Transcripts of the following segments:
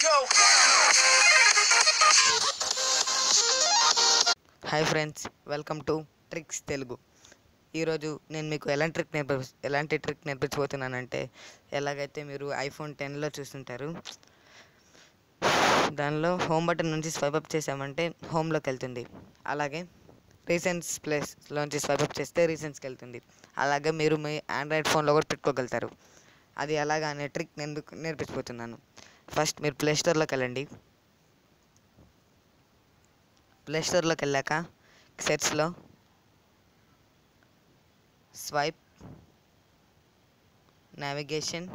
go. Hi friends welcome to tricks Telugu ఈరోజు నేను మీకు ఎలాంటి ట్రిక్ నేర్పి ఎలాంటి ట్రిక్ నేర్పించబోతున్నానంటే ఎలాగైతే మీరు ఐఫోన్ టెన్లో చూస్తుంటారు దానిలో హోమ్ బటన్ నుంచి స్వైప్ అప్ చేసామంటే హోమ్లోకి వెళ్తుంది అలాగే రీసెంట్స్ ప్లేస్లోంచి స్వైప్ అప్ చేస్తే రీసెంట్స్కి వెళ్తుంది అలాగే మీరు మీ ఆండ్రాయిడ్ ఫోన్లో కూడా పెట్టుకోగలుగుతారు అది ఎలాగా అనే ట్రిక్ నేను మీకు నేర్పించబోతున్నాను ఫస్ట్ మీరు ప్లే స్టోర్లోకి వెళ్ళండి ప్లే స్టోర్లోకి వెళ్ళాక సెర్చ్లో స్వైప్ నావిగేషన్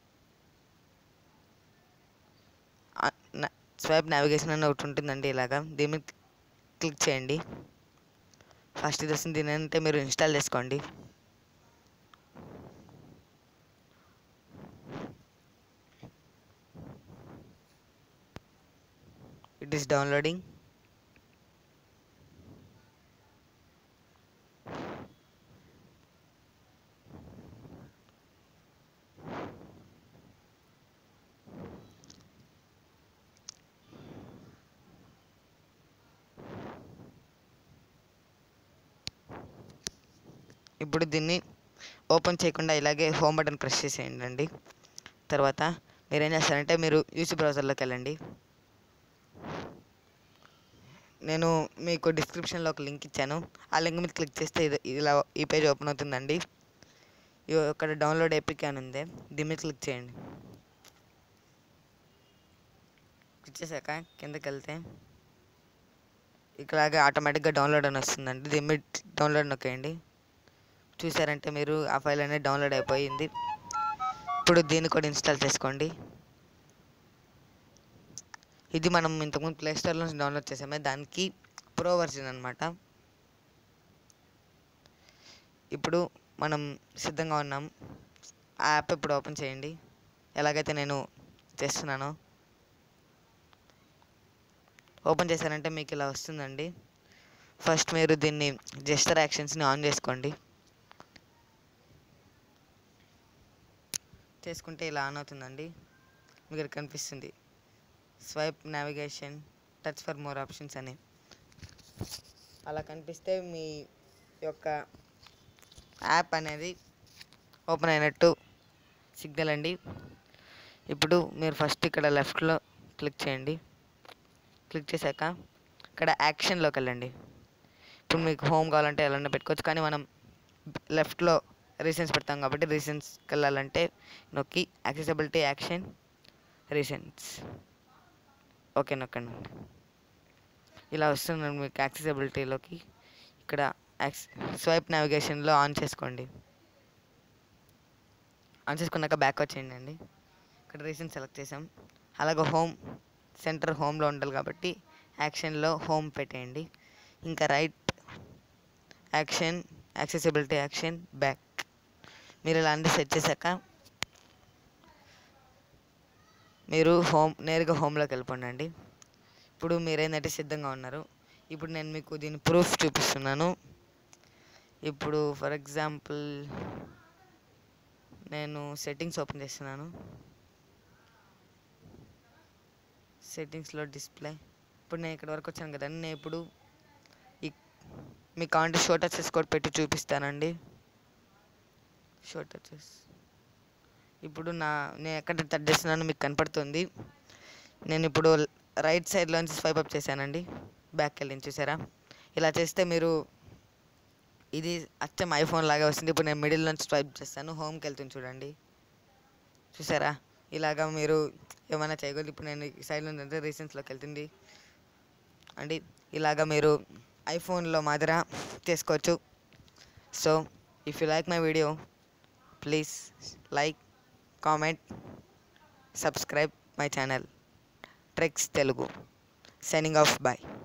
స్వైప్ నావిగేషన్ అని ఒకటి ఉంటుందండి ఇలాగా దీని మీద క్లిక్ చేయండి ఫస్ట్ ఇది వస్తుంది దీని అంటే మీరు ఇన్స్టాల్ చేసుకోండి ఇట్ ఈస్ డౌన్లోడింగ్ ఇప్పుడు దీన్ని ఓపెన్ చేయకుండా ఇలాగే హోమ్ బటన్ ప్రెస్ చేసేయండి అండి తర్వాత మీరు ఏం చేస్తారంటే మీరు యూట్యూబ్ బ్రౌజర్లోకి వెళ్ళండి నేను మీకు డిస్క్రిప్షన్లో ఒక లింక్ ఇచ్చాను ఆ లింక్ మీద క్లిక్ చేస్తే ఇది ఇలా ఈ పేజ్ ఓపెన్ అవుతుందండి ఇగో ఇక్కడ డౌన్లోడ్ ఎపిక్ అని ఉంది దీని మీద క్లిక్ చేయండి క్లిక్ చేశాక కిందకి వెళ్తే ఇక్కడగా ఆటోమేటిక్గా డౌన్లోడ్ అని వస్తుందండి దీని మీద డౌన్లోడ్ నొక్కేయండి చూసారంటే మీరు ఆ ఫైల్ అనేది డౌన్లోడ్ అయిపోయింది ఇప్పుడు దీన్ని కూడా ఇన్స్టాల్ చేసుకోండి ఇది మనం ఇంతకుముందు ప్లే స్టోర్ నుంచి డౌన్లోడ్ చేసామే దానికి ప్రో వర్జన్ అనమాట ఇప్పుడు మనం సిద్ధంగా ఉన్నాం ఆ యాప్ ఇప్పుడు ఓపెన్ చేయండి ఎలాగైతే నేను చేస్తున్నానో ఓపెన్ చేశారంటే మీకు ఇలా వస్తుందండి ఫస్ట్ మీరు దీన్ని జెస్టర్ యాక్షన్స్ని ఆన్ చేసుకోండి చేసుకుంటే ఇలా ఆన్ అవుతుందండి మీకు ఇక్కడ కనిపిస్తుంది swipe navigation touch for more options అని అలా కనిపిస్తే మీ యొక్క యాప్ అనేది ఓపెన్ అయినట్టు సిగ్నల్ అండి ఇప్పుడు మీరు ఫస్ట్ ఇక్కడ లెఫ్ట్లో క్లిక్ చేయండి క్లిక్ చేశాక ఇక్కడ యాక్షన్లోకి వెళ్ళండి ఇప్పుడు మీకు హోమ్ కావాలంటే ఎలా పెట్టుకోవచ్చు కానీ మనం లెఫ్ట్లో రీసెన్స్ పెడతాం కాబట్టి రీసెన్స్కి వెళ్ళాలంటే నొక్కి యాక్సెసిబిలిటీ యాక్షన్ రీసెన్స్ ఓకే నొక్కండి ఇలా వస్తుంది మీకు యాక్సెసిబిలిటీలోకి ఇక్కడ యాక్స్ స్వైప్ నావిగేషన్లో ఆన్ చేసుకోండి ఆన్ చేసుకున్నాక బ్యాక్ వచ్చేయండి అండి ఇక్కడ రీసెంట్ సెలెక్ట్ చేసాం అలాగే హోమ్ సెంటర్ హోమ్లో ఉండాలి కాబట్టి యాక్షన్లో హోమ్ పెట్టేయండి ఇంకా right action accessibility action back మీరు ఇలా అన్ని సెట్ చేశాక మీరు హోమ్ నేరుగా హోమ్లోకి వెళ్ళిపోండి ఇప్పుడు మీరేంటంటే సిద్ధంగా ఉన్నారు ఇప్పుడు నేను మీకు దీని ప్రూఫ్ చూపిస్తున్నాను ఇప్పుడు ఫర్ ఎగ్జాంపుల్ నేను సెట్టింగ్స్ ఓపెన్ చేస్తున్నాను సెట్టింగ్స్లో డిస్ప్లే ఇప్పుడు నేను ఇక్కడ వరకు వచ్చాను కదండి నేను ఇప్పుడు ఈ మీకు కావాలంటే షో టచెస్ కూడా పెట్టి చూపిస్తానండి షో టచెస్ ఇప్పుడు నా నేను ఎక్కడ టచ్ చేస్తున్నానో మీకు కనపడుతుంది నేను ఇప్పుడు రైట్ సైడ్లోంచి స్వైప్ అప్ చేశానండి బ్యాక్ వెళ్ళి చూసారా ఇలా చేస్తే మీరు ఇది అచ్చం ఐఫోన్ లాగా వస్తుంది ఇప్పుడు నేను మిడిల్ నుంచి స్వైప్ చేస్తాను హోమ్కి వెళ్తుంది చూడండి చూసారా ఇలాగా మీరు ఏమైనా చేయగలరు ఇప్పుడు నేను ఈ సైడ్లో ఉందంటే రీసెంట్స్లోకి వెళ్తుంది అండి ఇలాగా మీరు ఐఫోన్లో మాదిర చేసుకోవచ్చు so if you like my video please like comment subscribe my channel tricks Telugu signing off bye